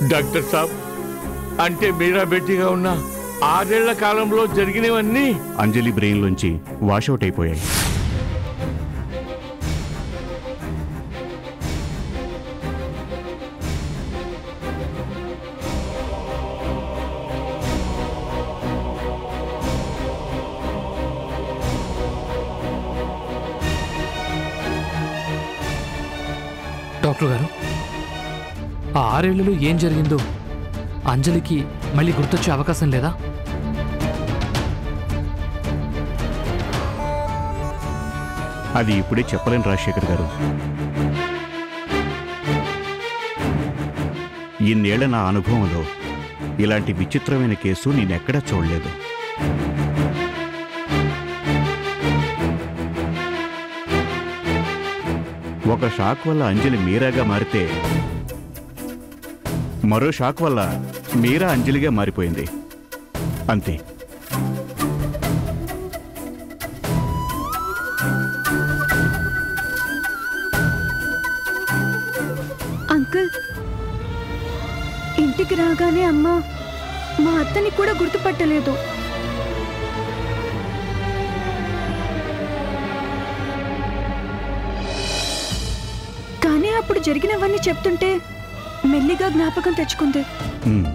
Doctor సాబ్ అంటే మీరా బెట్టిగా ఉన్న ఆరేళ్ల కాలంలో జరిగినవన్నీ అంజలి బ్రెయిన్లోంచి వాషౌట్ అయిపోయాయి డాక్టర్ గారు ఆ ఆరేళ్లలో ఏం జరిగిందో అంజలికి మళ్ళీ గుర్తొచ్చే అవకాశం లేదా అది ఇప్పుడే చెప్పలేను రాజశేఖర్ గారు ఇన్నేళ్ల నా అనుభవంలో ఇలాంటి విచిత్రమైన కేసు నేనెక్కడా చూడలేదు ఒక షాక్ వల్ల అంజలి మీరాగా మారితే మరో షాక్ వల్ల మీరా అంజలిగా మారిపోయింది అంతే అంకుల్ ఇంటికి రాగానే అమ్మ మా అత్తని కూడా గుర్తుపట్టలేదు కానీ అప్పుడు జరిగినవన్నీ చెప్తుంటే మెల్లిగా జ్ఞాపకం తెచ్చుకుంది ఉమ్.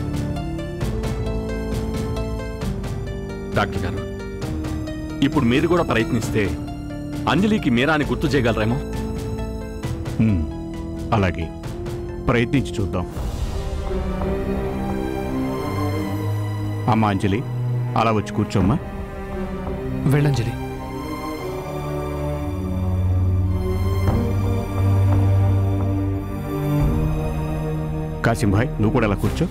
డాక్టర్ గారు ఇప్పుడు మీరు కూడా ప్రయత్నిస్తే అంజలికి మీరాని గుర్తు చేయగలరేమో ఉమ్, అలాగే ప్రయత్నించి చూద్దాం అమ్మా అంజలి అలా వచ్చి కూర్చోమ్మా వెళ్ళంజలి కాసింభాయ్ నువ్వు కూడా అలా కూర్చో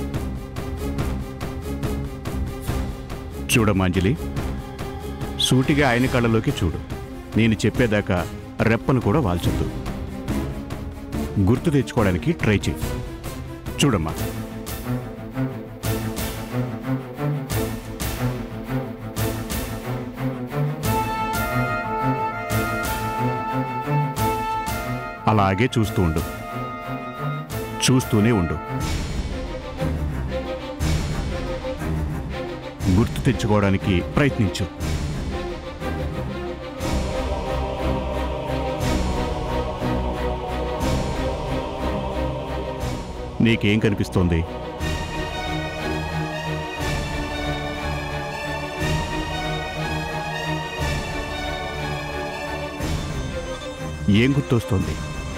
చూడమ్మా అంజలి సూటిగా ఆయన కళ్ళలోకి చూడు నేను చెప్పేదాకా రెప్పను కూడా వాల్చొద్దు గుర్తు తెచ్చుకోవడానికి ట్రై చేయి చూడమ్మా అలాగే చూస్తూ ఉండు చూస్తూనే ఉండు గుర్తు తెచ్చుకోవడానికి ప్రయత్నించు నీకేం కనిపిస్తోంది ఏం గుర్తొస్తోంది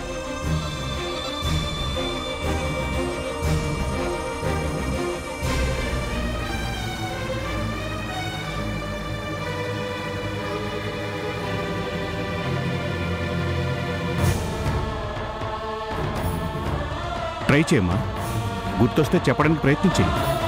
ట్రై చేయమ్మా గుర్తొస్తే చెప్పడానికి ప్రయత్నించి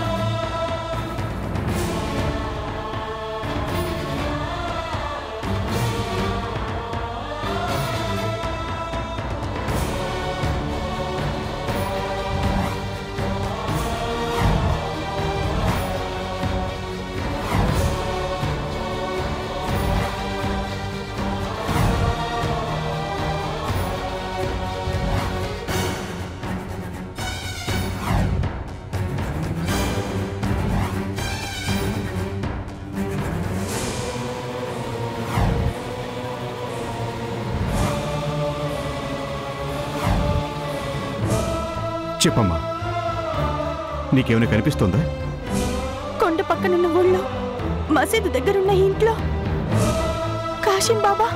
చెప్పమ్మా నీకేమైనా కనిపిస్తోందా కొండ పక్కనున్న ఊళ్ళో మసీదు దగ్గరున్న ఇంట్లో కాశీం బాబా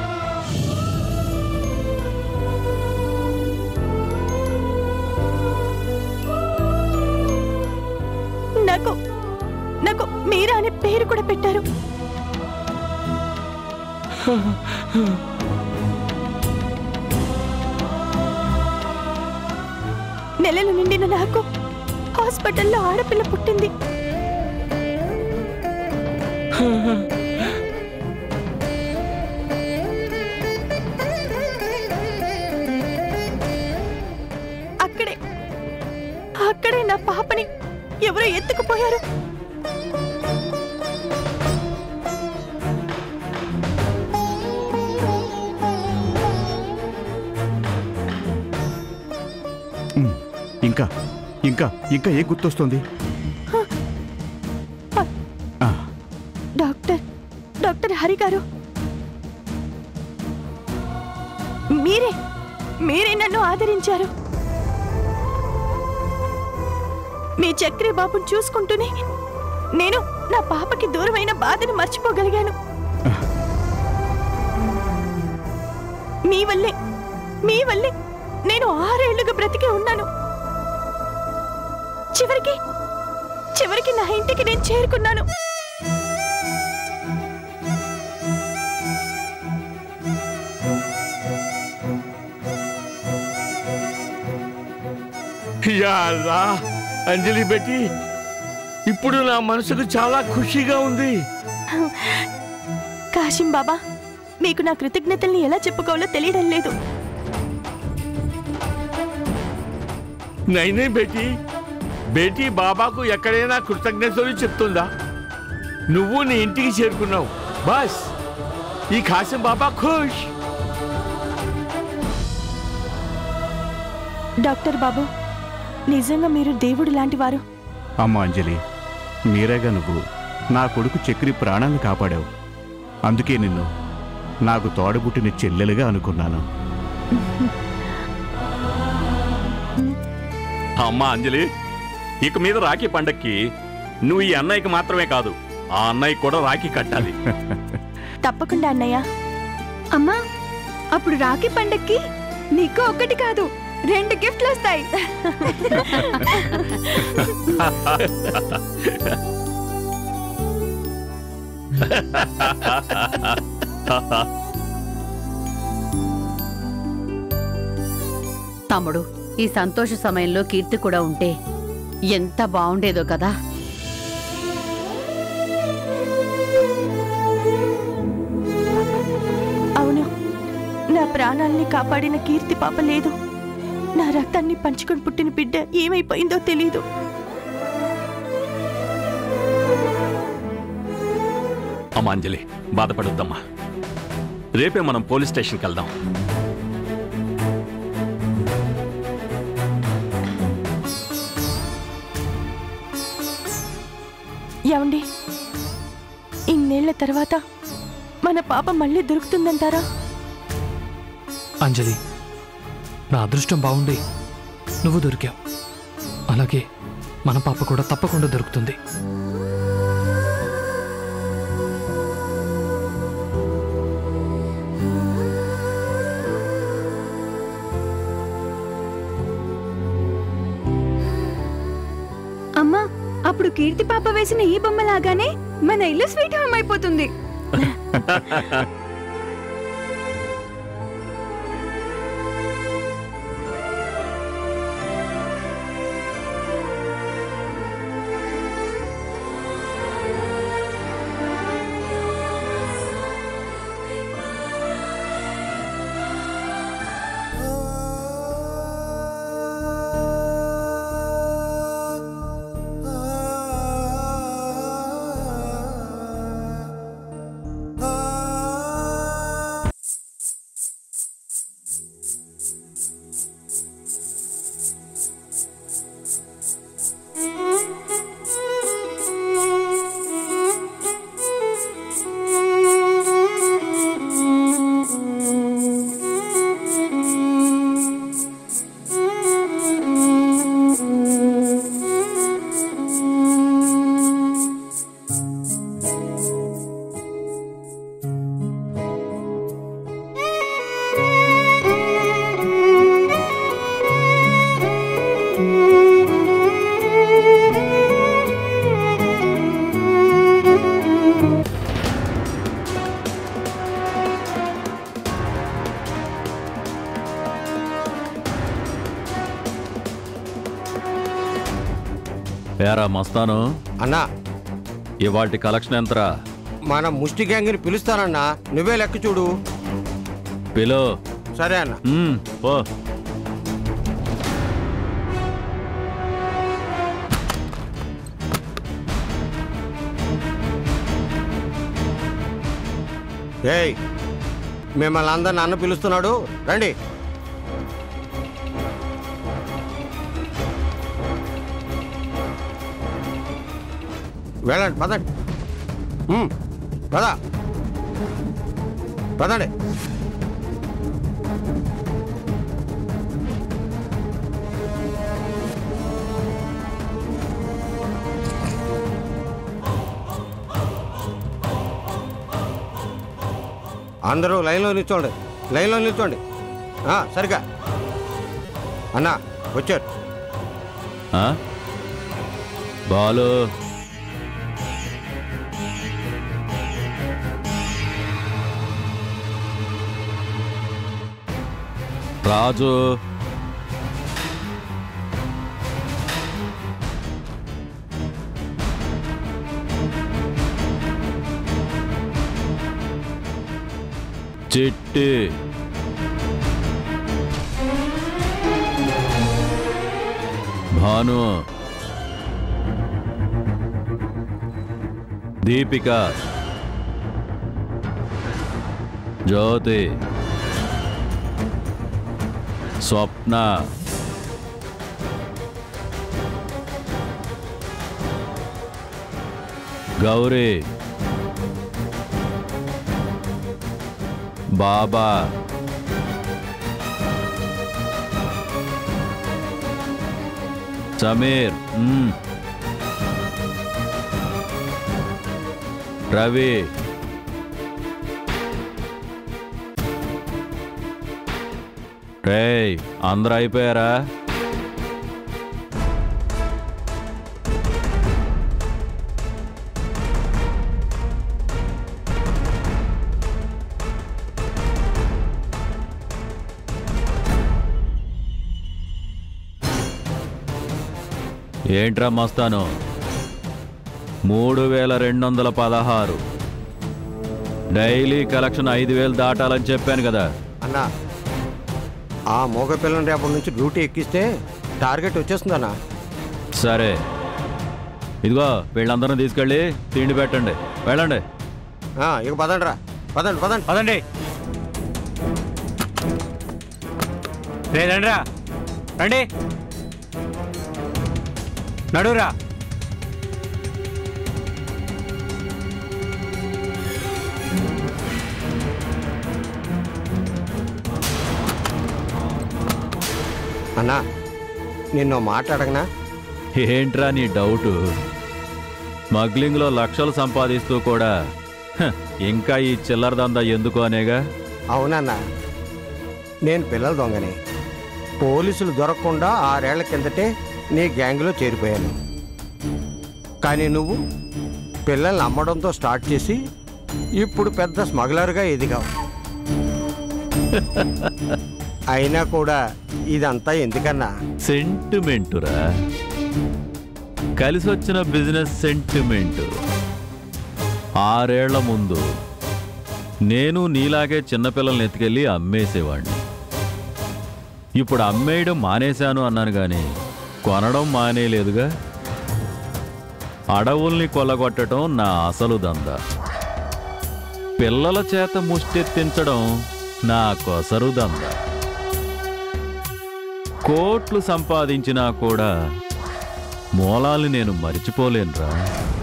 నాకు నాకు మీరా అనే పేరు కూడా పెట్టారు నెలలు నిండిన నాకు హాస్పిటల్లో ఆడపిల్ల పుట్టింది అక్కడే అక్కడే నా పాపని ఎవరో ఎత్తుకుపోయారు ఉమ్, ఇంకా ఇంకా ఇంకా ఏం గుర్తొస్తుంది ఆ, డాక్టర్ డాక్టర్ హరి గారు మీరే మీరే నన్ను ఆదరించారు మీ చక్రి బాబుని చూసుకుంటూనే నేను నా పాపకి దూరమైన బాధను మర్చిపోగలిగాను మీ వల్లే మీ వల్లే నేను ఆరేళ్లుగా బ్రతికే ఉన్నాను చివరికి చివరికి నా ఇంటికి నేను చేరుకున్నాను యా అల్లా అంజలి బెట్టి ఇప్పుడు నా మనసుకు చాలా ఖుషిగా ఉంది కాశీం బాబా మీకు నా కృతజ్ఞతల్ని ఎలా చెప్పుకోవాలో తెలియడం లేదు నైనే బేటీ బేటీ బాబాకు ఎక్కడైనా కృతజ్ఞతలు చెప్తుందా నువ్వు నీ ఇంటికి చేరుకున్నావు బస్ ఈ ఖాసిం బాబా ఖుష్ డాక్టర్ బాబు నిజంగా మీరు దేవుడు లాంటి వారు అమ్మ అంజలి మీరేగా నువ్వు నా కొడుకు చక్రి ప్రాణాన్ని కాపాడావు అందుకే నిన్ను నాకు తోడబుట్టిన చెల్లెలుగా అనుకున్నాను అమ్మా అంజలి ఇక మీద రాఖీ పండక్కి నువ్వు ఈ అన్నయ్యకి మాత్రమే కాదు ఆ అన్నయ్యకి కూడా రాఖీ కట్టాలి తప్పకుండా అన్నయ్య అమ్మా అప్పుడు రాఖీ పండక్కి నీకు ఒక్కటి కాదు రెండు గిఫ్ట్లు వస్తాయి తమ్ముడు ఈ సంతోష సమయంలో కీర్తి కూడా ఉంటే ఎంత బాగుండేదో కదా అవును నా ప్రాణాల్ని కాపాడిన కీర్తి పాప లేదు నా రక్తాన్ని పంచుకొని పుట్టిన బిడ్డ ఏమైపోయిందో తెలీదు అమ్మా అంజలి బాధపడొద్దమ్మా రేపే మనం పోలీస్ స్టేషన్కి వెళ్దాం ఏమండి ఇన్నేళ్ల తర్వాత మన పాప మళ్ళీ దొరుకుతుందంటారా అంజలి నా అదృష్టం బాగుండి నువ్వు దొరికావు అలాగే మన పాప కూడా తప్పకుండా దొరుకుతుంది అమ్మా అప్పుడు కీర్తి పాప వేసిన ఈ బొమ్మ లాగానే మన ఇల్లు స్వీట్ హోమ్ అయిపోతుంది ఏరా మస్తాను అన్నా ఇవాటి కలెక్షన్ ఎంతరా మన ముష్టి గ్యాంగ్ని పిలుస్తానన్నా నువ్వే లెక్క చూడు పిలో సరే అన్న ఓ ఏయ్ మిమ్మల్ని అందరిని అన్న పిలుస్తున్నాడు రండి వెళ్ళండి పదండి ఉమ్, పద పదండి అందరూ లైన్లో నిల్చోండి లైన్లో నిల్చోండి ఆ, సరిగా అన్నా వచ్చారు ఆ? బాలు రాజు చిట్టి భాను దీపిక జ్యోతి స్వప్న గౌరీ బాబా సమీర్ మ్మ్. రవి రేయ్ అందరూ అయిపోయారా ఏంట్రా మస్తాను మూడు వేల రెండు వందల పదహారు డైలీ కలెక్షన్ ఐదు వేలు దాటాలని చెప్పాను కదా అన్నా ఆ మగ పిల్లని రేపటి నుంచి డ్యూటీ ఎక్కిస్తే టార్గెట్ వచ్చేస్తుందన్నా సరే ఇదిగో వీళ్ళందరినీ తీసుకెళ్ళి తిండి పెట్టండి వెళ్ళండి ఆ, ఇక పదండి రా పదండి పదండి పదండి రే రండిరా రండి నడురా అన్నా నిన్ను మాట్లాడగనా ఏంట్రా నీ డౌటు స్మగ్లింగ్లో లక్షలు సంపాదిస్తూ కూడా హ, ఇంకా ఈ చిల్లర దందా ఎందుకు అనేగా అవునన్నా నేను పిల్లల దొంగని పోలీసులు దొరకకుండా ఆరేళ్ల కిందటే నీ గ్యాంగ్లో చేరిపోయాను కానీ నువ్వు పిల్లల్ని అమ్మడంతో స్టార్ట్ చేసి ఇప్పుడు పెద్ద స్మగ్లర్గా ఎదిగావు అయినా కూడా ఇదంతా ఎందుకన్నా సెంటిమెంటురా కలిసి వచ్చిన బిజినెస్ సెంటిమెంట్ ఆరేళ్ల ముందు నేను నీలాగే చిన్నపిల్లల్ని ఎత్తుకెళ్ళి అమ్మేసేవాడిని ఇప్పుడు అమ్మేయడం మానేశాను అన్నాను కానీ కొనడం మానేయలేదుగా అడవుల్ని కొల్లగొట్టడం నా అసలు దందా పిల్లల చేత ముష్టెత్తించడం నా కొసరు దందా కోట్లు సంపాదించినా కూడా మూలాల్ని నేను మరిచిపోలేనురా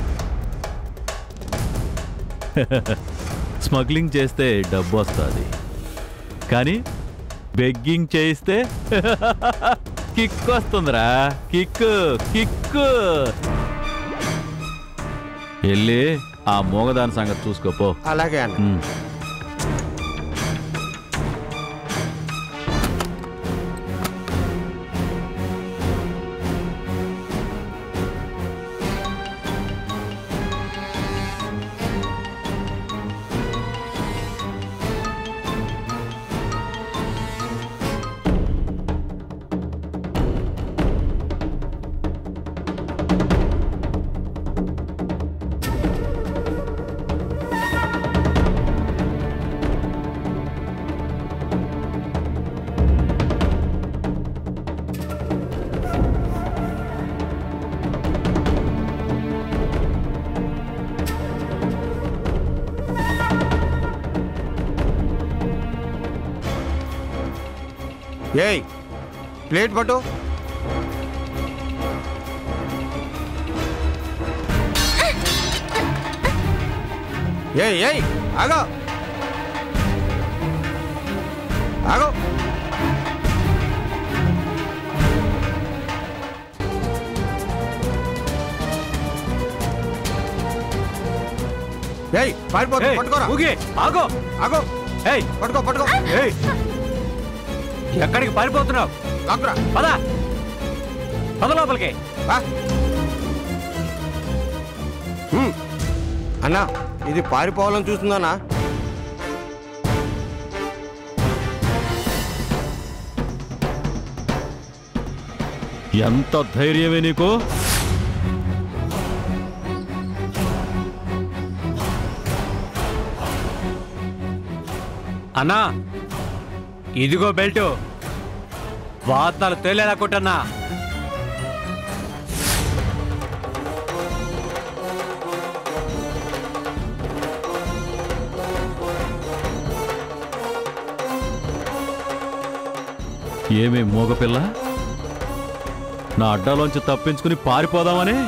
స్మగ్లింగ్ చేస్తే డబ్బు వస్తుంది కానీ బెగ్గింగ్ చేయిస్తే కిక్ వస్తుందిరా కిక్ కిక్ వెళ్ళి ఆ మూగదాని సంగతి చూసుకోపో అలాగే అన్న ఉమ్. ఏయ్ ప్లేట్ పట్టు ఏయ్ ఏయ్ ఆగో ఆగో ఏయ్ పారిపోతా ఏయ్, పట్టుకోరా ఊగి, ఆగు ఆగో ఏయ్ పట్టుకో పట్టుకో ఏయ్ ఎక్కడికి పారిపోతున్నావు లాక్కురా పద పద లోపలికి ఆ. హ్మ్. అన్నా ఇది పారిపోవాలని చూస్తుందన్నా ఎంత ధైర్యమే నీకు అన్నా ఇదిగో బెల్ట్ వార్తలు తేలేలా కొట్టన్నా ఏమి మూగపిల్ల నా అడ్డాలోంచి తప్పించుకుని పారిపోదామని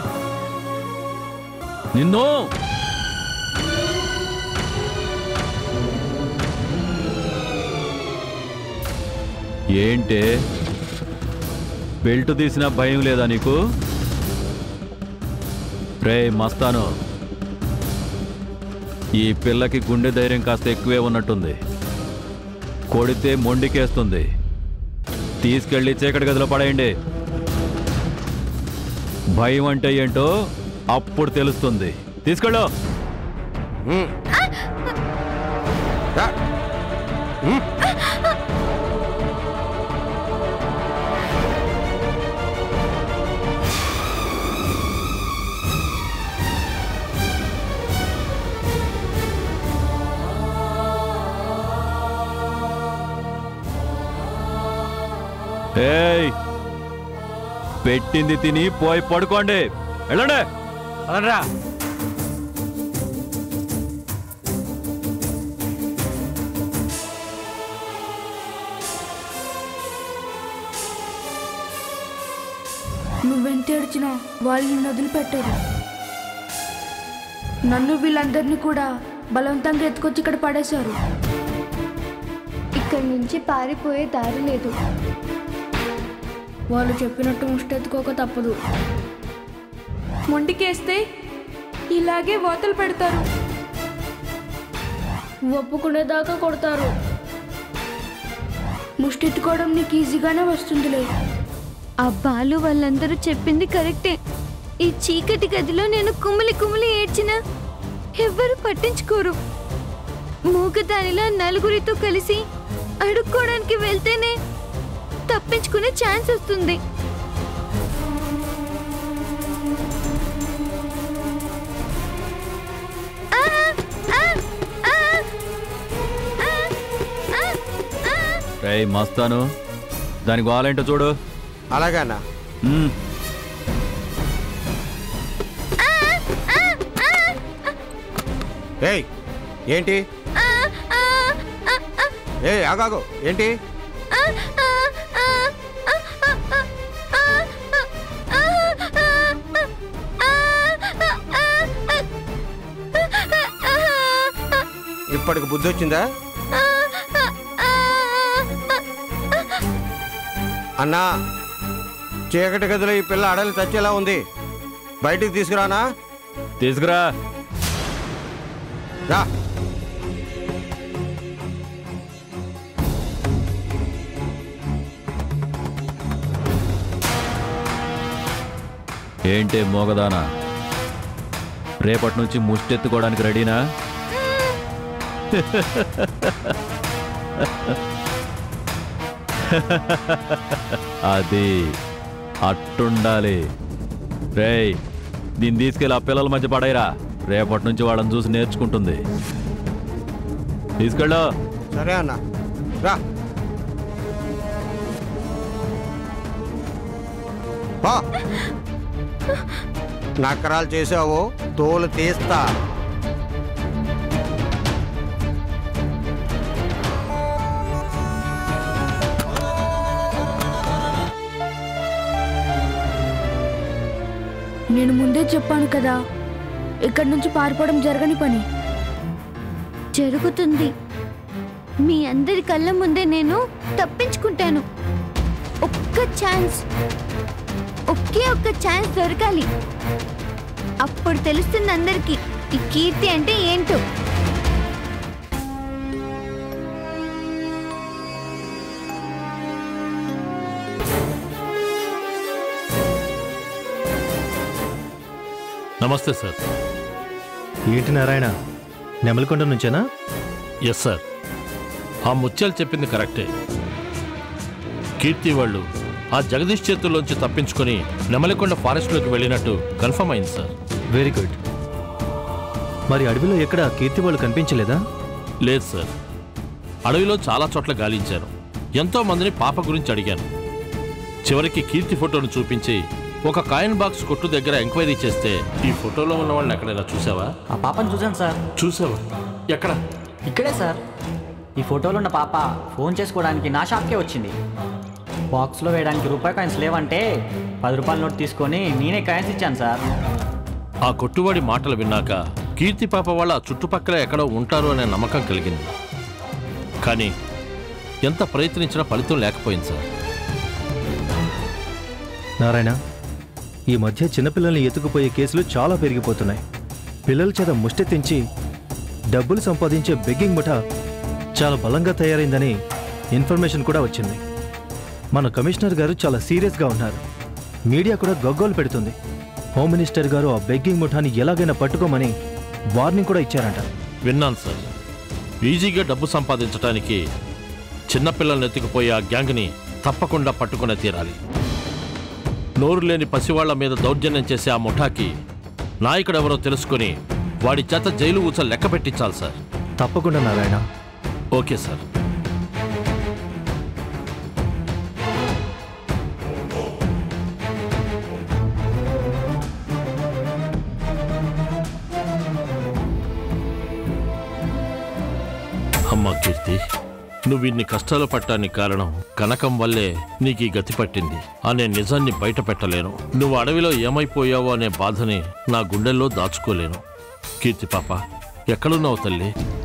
నిన్ను ఏంటే బెల్ట్ తీసిన భయం లేదా నీకు రే మస్తాను ఈ పిల్లకి గుండె ధైర్యం కాస్త ఎక్కువే ఉన్నట్టుంది కొడితే మొండికేస్తుంది తీసుకెళ్లి చీకటి గదిలో పడేయండి భయం అంటే ఏంటో అప్పుడు తెలుస్తుంది తీసుకెళ్ళు హ్మ్. రా. హ్మ్. ఏయ్ పెట్టింది తిని పోయి పడుకోండి వెళ్ళండి పదరా నువ్వెంత ఏడ్చినా వాళ్ళు నిన్ను వదిలిపెట్టారు నన్ను వీళ్ళందరినీ కూడా బలవంతంగా ఎత్తుకొచ్చి ఇక్కడ పడేశారు ఇక్కడి నుంచి పారిపోయే దారి లేదు వాళ్ళు చెప్పినట్టు ముష్టెత్తుకోక తప్పదు మొండికేస్తే ఇలాగే వాతలు పెడతారు ఒప్పుకునేదాకా కొడతారు ముష్టెత్తుకోవడం నీకు ఈజీగానే వస్తుందిలే ఆ బాలు వాళ్ళందరూ చెప్పింది కరెక్టే ఈ చీకటి గదిలో నేను కుమిలి కుమిలి ఏడ్చిన ఎవ్వరు పట్టించుకోరు మూగదానిలా నలుగురితో కలిసి అడుక్కోవడానికి వెళ్తేనే తప్పించుకునే ఛాన్స్ వస్తుంది ఆ! ఆ! ఆ! ఆ! ఆ! ఆ! రేయ్ మస్తాను దానికి వాలేంటో చూడు అలాగే అన్నా మ్మ్. ఏయ్ ఏంటి ఏయ్ ఆగాగు ఏంటి ఇప్పటికి బుద్ధి వచ్చిందా అన్నా చీకటి గదిలో ఈ పిల్ల అడలి చచ్చేలా ఉంది బయటికి తీసుకురానా తీసుకురా రా ఏంటే మోగదానా రేపటి నుంచి ముష్టెత్తుకోవడానికి రెడీనా అది అట్టుండాలి రేయ్ దీన్ని తీసుకెళ్ళి ఆ పిల్లల మధ్య పడేరా రేపటి నుంచి వాళ్ళని చూసి నేర్చుకుంటుంది తీసుకెళ్ళు సరే అన్న రా పో. నకరాలు చేసావు తోలు తీస్తా నేను ముందే చెప్పాను కదా ఇక్కడి నుంచి పారిపోవడం జరగని పని జరుగుతుంది మీ అందరి కళ్ళ ముందే నేను తప్పించుకుంటాను ఒక్క ఛాన్స్ ఒకే ఒక్క ఛాన్స్ దొరకాలి అప్పుడు తెలుస్తుంది అందరికీ ఈ కీర్తి అంటే ఏంటో నమస్తే సార్ ఏంటి నారాయణ నెమలికొండ నుంచేనా ఎస్ సార్ ఆ ముత్యాలు చెప్పింది కరెక్టే కీర్తి వాళ్ళు ఆ జగదీష్ చేతుల్లోంచి తప్పించుకొని నెమలికొండ ఫారెస్ట్లోకి వెళ్ళినట్టు కన్ఫర్మ్ అయింది సార్ వెరీ గుడ్ మరి అడవిలో ఎక్కడ కీర్తి వాళ్ళు కనిపించలేదా లేదు సార్ అడవిలో చాలా చోట్ల గాలించాను ఎంతో మందిని పాప గురించి అడిగాను చివరికి కీర్తి ఫోటోను చూపించి ఒక కాయిన్ బాక్స్ కొట్టు దగ్గర ఎంక్వైరీ చేస్తే ఈ ఫోటోలో ఉన్న వాళ్ళని ఎక్కడైనా చూసావా ఆ పాపను చూశాను సార్ చూసావా ఎక్కడ ఇక్కడే సార్ ఈ ఫోటోలో ఉన్న పాప ఫోన్ చేసుకోవడానికి నా షాప్కే వచ్చింది బాక్స్లో వేయడానికి రూపాయి కాయిన్స్ లేవంటే పది రూపాయల నోట్ తీసుకొని నేనే కాయిన్స్ ఇచ్చాను సార్ ఆ కొట్టువాడి మాటలు విన్నాక కీర్తి పాప వాళ్ళ చుట్టుపక్కల ఎక్కడో ఉంటారు అనే నమ్మకం కలిగింది కానీ ఎంత ప్రయత్నించినా ఫలితం లేకపోయింది సార్ నారాయణ ఈ మధ్య చిన్నపిల్లల్ని ఎత్తుకుపోయే కేసులు చాలా పెరిగిపోతున్నాయి పిల్లల చేత ముష్టెత్తించి డబ్బులు సంపాదించే బెగ్గింగ్ ముఠ చాలా బలంగా తయారైందని ఇన్ఫర్మేషన్ కూడా వచ్చింది మన కమిషనర్ గారు చాలా సీరియస్గా ఉన్నారు మీడియా కూడా గగ్గోలు పెడుతుంది హోమ్ మినిస్టర్ గారు ఆ బెగ్గింగ్ ముఠాని ఎలాగైనా పట్టుకోమని వార్నింగ్ కూడా ఇచ్చారంట విన్నాను సార్ ఈజీగా డబ్బు సంపాదించడానికి చిన్నపిల్లల్ని ఎత్తుకుపోయే ఆ గ్యాంగ్ని తప్పకుండా పట్టుకునే తీరాలి నోరు లేని పసివాళ్ల మీద దౌర్జన్యం చేసే ఆ ముఠాకి నాయకుడెవరో తెలుసుకుని వాడి చేత జైలు ఊచ లెక్క పెట్టించాలి సార్ తప్పకుండా నారాయణ ఓకే సార్ అమ్మా కీర్తి నువ్వు ఇన్ని కష్టాలు పట్టానికి కారణం కనకం వల్లే నీకు ఈ గతి పట్టింది అనే నిజాన్ని బయట పెట్టలేను నువ్వు అడవిలో ఏమైపోయావో అనే బాధని నా గుండెల్లో దాచుకోలేను కీర్తి పాప ఎక్కడున్నావు తల్లి